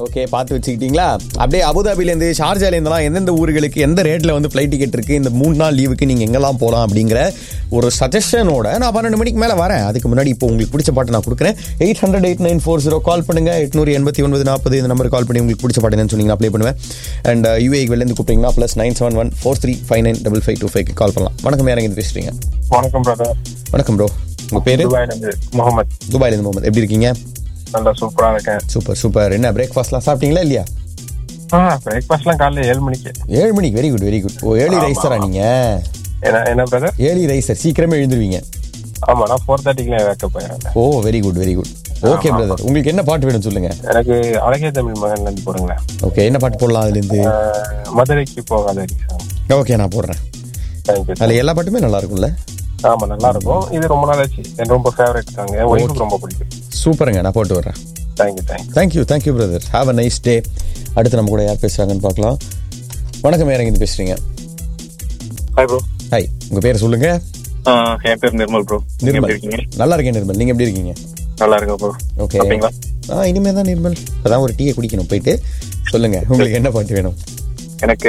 Okay பார்த்து வச்சுக்கிட்டீங்களா அப்படியே அபுதாபிலேருந்து ஷார்ஜாலேருந்துலாம் எந்தெந்த ஊர்களுக்கு எந்த ரேட்டில் வந்து ஃப்ளைட் டிக்கெட் இருக்குது இந்த மூணு நாள் லீவுக்கு நீங்கள் எங்கெல்லாம் போகலாம் அப்படிங்கிற ஒரு சஜஷனோட நான் பன்னெண்டு மணிக்கு மேலே வரேன் அதுக்கு முன்னாடி இப்போ உங்களுக்கு பிடிச்ச பாட்டு நான் கொடுக்குறேன் eight hundred eight nine four zero call பண்ணுங்க எட்நூறு எண்பத்தி ஒன்பது நாற்பது இந்த நம்பர் கால் பண்ணி உங்களுக்கு பிடிச்ச பாட்டு என்னன்னு சொன்னீங்கன்னா அப்ளை பண்ணுவேன் அண்ட் யூஏக்கு வெளிலேருந்து கூப்பிட்டீங்கன்னா plus nine seven one four three five nine double five two ஃபைவ்க்கு கால் பண்ணலாம் வணக்கம் யாரங்க இது பேசுகிறீங்க வணக்கம் பிரதர் வணக்கம் ப்ரோ உங்கள் பேர் துபாயிலிருந்து முகமது துபாயிலேருந்து முகமது எப்படி இருக்கீங்க நல்லா சூப்பரா இருக்கேன் சூப்பர் சூப்பர் என்ன பிரேக்ஃபாஸ்ட்லாம் சாப்பிட்டீங்களா இல்லையா ஆ பிரேக்ஃபாஸ்ட்லாம் காலைல ஏழு மணிக்கு ஏழு மணிக்கு very good very good oh early ரைஸரா நீங்க என்ன என்ன பிரதர் ஏர்லி ரைசர் சீக்கிரமே எழுந்துருவீங்க ஆமா நான் ஃபோர் தேர்ட்டிக்குலாம் வேக்க போயிடுறேன் oh very good very good okay brother உங்களுக்கு என்ன பாட்டு வேணும் சொல்லுங்க எனக்கு அழகிய தமிழ் மகன்ல இருந்து போடுங்களேன் ஓகே என்ன பாட்டு போடலாம் அதுலேருந்து ஆஹ், மதுரைக்கு போகாத ஓகே நான் போடுறேன் தேங்க்யூ அதில் எல்லா பாட்டுமே நல்லா இருக்கும்ல ஆமா நல்லா இருக்கும் இது ரொம்ப நாள் ஆச்சு எனக்கு ரொம்ப ஃபேவரட் சாங் என் ஒய்ஃபுக்கு ரொம்ப பிடிக்கும் சூப்பருங்க நான் போட்டு வர்றேன் thank you thank you thank you thank you brother have a nice day அடுத்து நம்ம கூட யார் பேசுகிறாங்கன்னு பார்க்கலாம் வணக்கம் யார் இருந்து பேசுகிறீங்க ஹாய் ப்ரோ ஹாய் உங்கள் பேரை சொல்லுங்க என் பேர் நிர்மல் ப்ரோ நிர்மல் இருக்கீங்க நல்லா இருக்கேன் நிர்மல் நீங்கள் எப்படி இருக்கீங்க நல்லா இருக்கேன் ப்ரோ ஓகே சாப்பிட்டீங்களா? ஆ இனிமே தான் நிர்மல் அதான் ஒரு டீயை குடிக்கணும் போயிட்டு சொல்லுங்க உங்களுக்கு என்ன பாட்டு வேணும் எனக்கு